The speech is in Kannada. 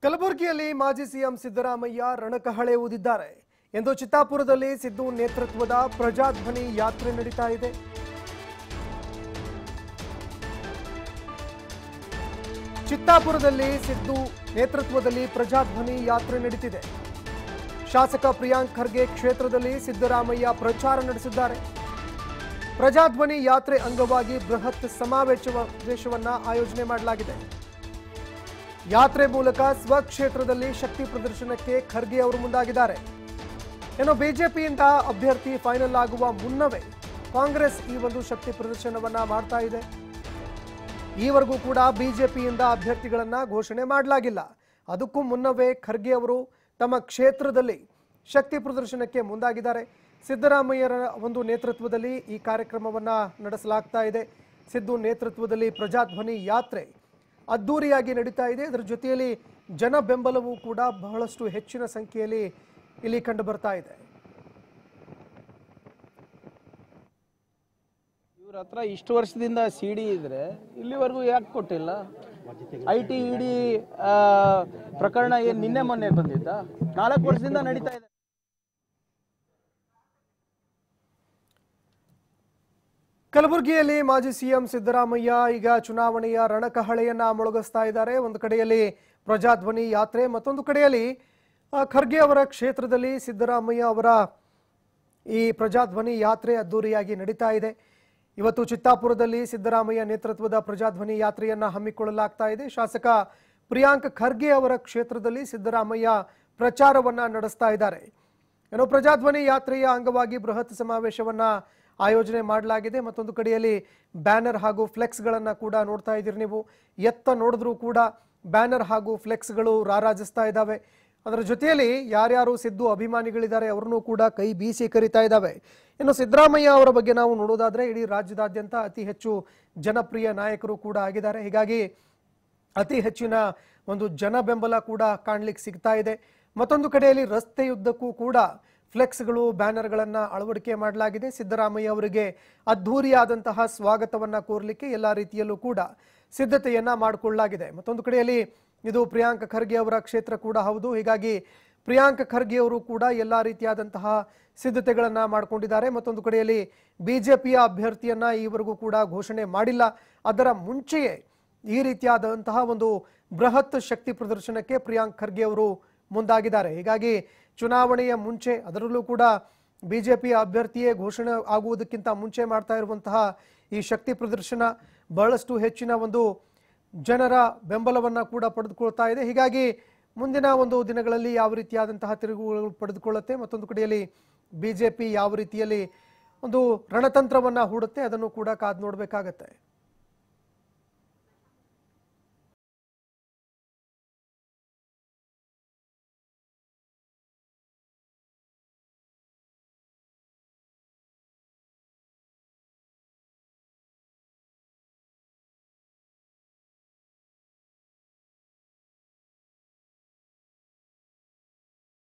ಕಲಬುರಗಿಯಲ್ಲಿ ಮಾಜಿ ಸಿಎಂ ಸಿದ್ದರಾಮಯ್ಯ ರಣಕಹಳೆ ಊದಿದ್ದಾರೆ ಎಂದು ಚಿತ್ತಾಪುರದಲ್ಲಿ ಸಿದ್ದು ನೇತೃತ್ವದ ಪ್ರಜಾಧ್ವನಿ ಯಾತ್ರೆ ನಡೀತಾ ಇದೆ ಚಿತ್ತಾಪುರದಲ್ಲಿ ಸಿದ್ದು ನೇತೃತ್ವದಲ್ಲಿ ಪ್ರಜಾಧ್ವನಿ ಯಾತ್ರೆ ನಡೀತಿದೆ ಶಾಸಕ ಪ್ರಿಯಾಂಕ್ ಖರ್ಗೆ ಕ್ಷೇತ್ರದಲ್ಲಿ ಸಿದ್ದರಾಮಯ್ಯ ಪ್ರಚಾರ ನಡೆಸಿದ್ದಾರೆ ಪ್ರಜಾಧ್ವನಿ ಯಾತ್ರೆ ಅಂಗವಾಗಿ ಬೃಹತ್ ಸಮಾವೇಶವನ್ನ ಆಯೋಜನೆ ಮಾಡಲಾಗಿದೆ ಯಾತ್ರೆ ಮೂಲಕ ಸ್ವಕ್ಷೇತ್ರದಲ್ಲಿ ಶಕ್ತಿ ಪ್ರದರ್ಶನಕ್ಕೆ ಖರ್ಗೆ ಅವರು ಮುಂದಾಗಿದ್ದಾರೆ ಇನ್ನು ಬಿಜೆಪಿಯಿಂದ ಅಭ್ಯರ್ಥಿ ಫೈನಲ್ ಆಗುವ ಮುನ್ನವೇ ಕಾಂಗ್ರೆಸ್ ಈ ಒಂದು ಶಕ್ತಿ ಪ್ರದರ್ಶನವನ್ನ ಮಾಡ್ತಾ ಇದೆ ಈವರೆಗೂ ಕೂಡ ಬಿಜೆಪಿಯಿಂದ ಅಭ್ಯರ್ಥಿಗಳನ್ನ ಘೋಷಣೆ ಮಾಡಲಾಗಿಲ್ಲ ಅದಕ್ಕೂ ಮುನ್ನವೇ ಖರ್ಗೆ ಅವರು ತಮ್ಮ ಕ್ಷೇತ್ರದಲ್ಲಿ ಶಕ್ತಿ ಪ್ರದರ್ಶನಕ್ಕೆ ಮುಂದಾಗಿದ್ದಾರೆ ಸಿದ್ದರಾಮಯ್ಯರ ಒಂದು ನೇತೃತ್ವದಲ್ಲಿ ಈ ಕಾರ್ಯಕ್ರಮವನ್ನ ನಡೆಸಲಾಗ್ತಾ ಇದೆ ಸಿದ್ದು ನೇತೃತ್ವದಲ್ಲಿ ಪ್ರಜಾಧ್ವನಿ ಯಾತ್ರೆ ಅದ್ದೂರಿಯಾಗಿ ನಡೀತಾ ಇದೆ ಇದರ ಜೊತೆಯಲ್ಲಿ ಜನ ಬೆಂಬಲವೂ ಕೂಡ ಬಹಳಷ್ಟು ಹೆಚ್ಚಿನ ಸಂಖ್ಯೆಯಲ್ಲಿ ಇಲ್ಲಿ ಕಂಡು ಬರ್ತಾ ಇದೆ ಇವ್ರ ಹತ್ರ ಇಷ್ಟು ವರ್ಷದಿಂದ ಸಿ ಡಿ ಇದ್ರೆ ಇಲ್ಲಿವರೆಗೂ ಯಾಕೆ ಕೊಟ್ಟಿಲ್ಲ ಐ ಟಿ ಇ ಡಿ ಪ್ರಕರಣ ಏನು ನಿನ್ನೆ ಮೊನ್ನೆ ಬಂದಿದ್ದ ನಾಲ್ಕು ವರ್ಷದಿಂದ ನಡೀತಾ ಇದೆ ಕಲಬುರಗಿಯಲ್ಲಿ ಮಾಜಿ ಸಿಎಂ ಸಿದ್ದರಾಮಯ್ಯ ಈಗ ಚುನಾವಣೆಯ ರಣಕಹಳೆಯನ್ನ ಮೊಳಗಿಸ್ತಾ ಇದ್ದಾರೆ ಒಂದು ಕಡೆಯಲ್ಲಿ ಪ್ರಜಾಧ್ವನಿ ಯಾತ್ರೆ ಮತ್ತೊಂದು ಕಡೆಯಲ್ಲಿ ಆ, ಖರ್ಗೆ ಅವರ ಕ್ಷೇತ್ರದಲ್ಲಿ ಸಿದ್ದರಾಮಯ್ಯ ಅವರ ಈ ಪ್ರಜಾಧ್ವನಿ ಯಾತ್ರೆ ಅದ್ದೂರಿಯಾಗಿ ನಡೀತಾ ಇದೆ ಇವತ್ತು ಚಿತ್ತಾಪುರದಲ್ಲಿ ಸಿದ್ದರಾಮಯ್ಯ ನೇತೃತ್ವದ ಪ್ರಜಾಧ್ವನಿ ಯಾತ್ರೆಯನ್ನ ಹಮ್ಮಿಕೊಳ್ಳಲಾಗ್ತಾ ಇದೆ ಶಾಸಕ ಪ್ರಿಯಾಂಕ್ ಖರ್ಗೆ ಅವರ ಕ್ಷೇತ್ರದಲ್ಲಿ ಸಿದ್ದರಾಮಯ್ಯ ಪ್ರಚಾರವನ್ನ ನಡೆಸ್ತಾ ಇದ್ದಾರೆ ಏನು ಪ್ರಜಾಧ್ವನಿ ಯಾತ್ರೆಯ ಅಂಗವಾಗಿ ಬೃಹತ್ ಸಮಾವೇಶವನ್ನ ಆಯೋಜನೆ ಮಾಡಲಾಗಿದೆ ಮತ್ತೊಂದು ಕಡೆಯಲ್ಲಿ ಬ್ಯಾನರ್ ಹಾಗೂ ಫ್ಲೆಕ್ಸ್ಗಳನ್ನ ಕೂಡ ನೋಡ್ತಾ ಇದ್ದೀರಿ ನೀವು ಎತ್ತ ನೋಡಿದ್ರೂ ಕೂಡ ಬ್ಯಾನರ್ ಹಾಗೂ ಫ್ಲೆಕ್ಸ್ಗಳು ರಾರಾಜಿಸ್ತಾ ಇದ್ದಾವೆ ಅದರ ಜೊತೆಯಲ್ಲಿ ಯಾರ್ಯಾರು ಸಿದ್ದು ಅಭಿಮಾನಿಗಳಿದ್ದಾರೆ ಅವ್ರನ್ನೂ ಕೂಡ ಕೈ ಬೀಸಿ ಕರಿತಾ ಇದ್ದಾವೆ ಇನ್ನು ಸಿದ್ದರಾಮಯ್ಯ ಅವರ ಬಗ್ಗೆ ನಾವು ನೋಡೋದಾದ್ರೆ ಇಡೀ ರಾಜ್ಯದಾದ್ಯಂತ ಅತಿ ಹೆಚ್ಚು ಜನಪ್ರಿಯ ನಾಯಕರು ಕೂಡ ಆಗಿದ್ದಾರೆ ಹೀಗಾಗಿ ಅತಿ ಹೆಚ್ಚಿನ ಒಂದು ಜನ ಬೆಂಬಲ ಕೂಡ ಕಾಣ್ಲಿಕ್ಕೆ ಸಿಗ್ತಾ ಇದೆ ಮತ್ತೊಂದು ಕಡೆಯಲ್ಲಿ ರಸ್ತೆಯುದ್ದಕ್ಕೂ ಕೂಡ ಫ್ಲೆಕ್ಸ್ಗಳು ಬ್ಯಾನರ್ಗಳನ್ನ ಅಳವಡಿಕೆ ಮಾಡಲಾಗಿದೆ ಸಿದ್ದರಾಮಯ್ಯ ಅವರಿಗೆ ಅದ್ಧೂರಿಯಾದಂತಹ ಸ್ವಾಗತವನ್ನ ಕೋರ್ಲಿಕ್ಕೆ ಎಲ್ಲ ರೀತಿಯಲ್ಲೂ ಕೂಡ ಸಿದ್ಧತೆಯನ್ನ ಮಾಡಿಕೊಳ್ಳಲಾಗಿದೆ ಮತ್ತೊಂದು ಕಡೆಯಲ್ಲಿ ಇದು ಪ್ರಿಯಾಂಕ್ ಖರ್ಗೆ ಅವರ ಕ್ಷೇತ್ರ ಕೂಡ ಹೌದು ಹೀಗಾಗಿ ಪ್ರಿಯಾಂಕ್ ಖರ್ಗೆ ಅವರು ಕೂಡ ಎಲ್ಲ ರೀತಿಯಾದಂತಹ ಸಿದ್ಧತೆಗಳನ್ನ ಮಾಡಿಕೊಂಡಿದ್ದಾರೆ ಮತ್ತೊಂದು ಕಡೆಯಲ್ಲಿ ಬಿಜೆಪಿಯ ಅಭ್ಯರ್ಥಿಯನ್ನ ಈವರೆಗೂ ಕೂಡ ಘೋಷಣೆ ಮಾಡಿಲ್ಲ ಅದರ ಮುಂಚೆಯೇ ಈ ರೀತಿಯಾದಂತಹ ಒಂದು ಬೃಹತ್ ಶಕ್ತಿ ಪ್ರದರ್ಶನಕ್ಕೆ ಪ್ರಿಯಾಂಕ್ ಖರ್ಗೆ ಅವರು ಮುಂದಾಗಿದ್ದಾರೆ ಹೀಗಾಗಿ ಚುನಾವಣೆಯ ಮುಂಚೆ ಅದರಲ್ಲೂ ಕೂಡ ಬಿಜೆಪಿಯ ಅಭ್ಯರ್ಥಿಯೇ ಘೋಷಣೆ ಆಗುವುದಕ್ಕಿಂತ ಮುಂಚೆ ಮಾಡ್ತಾ ಇರುವಂತಹ ಈ ಶಕ್ತಿ ಪ್ರದರ್ಶನ ಬಹಳಷ್ಟು ಹೆಚ್ಚಿನ ಒಂದು ಜನರ ಬೆಂಬಲವನ್ನ ಕೂಡ ಪಡೆದುಕೊಳ್ತಾ ಇದೆ ಹೀಗಾಗಿ ಮುಂದಿನ ಒಂದು ದಿನಗಳಲ್ಲಿ ಯಾವ ರೀತಿಯಾದಂತಹ ತಿರುಗುಗಳು ಪಡೆದುಕೊಳ್ಳುತ್ತೆ ಮತ್ತೊಂದು ಕಡೆಯಲ್ಲಿ ಬಿಜೆಪಿ ಯಾವ ರೀತಿಯಲ್ಲಿ ಒಂದು ರಣತಂತ್ರವನ್ನ ಹೂಡುತ್ತೆ ಅದನ್ನು ಕೂಡ ಕಾದು ನೋಡಬೇಕಾಗತ್ತೆ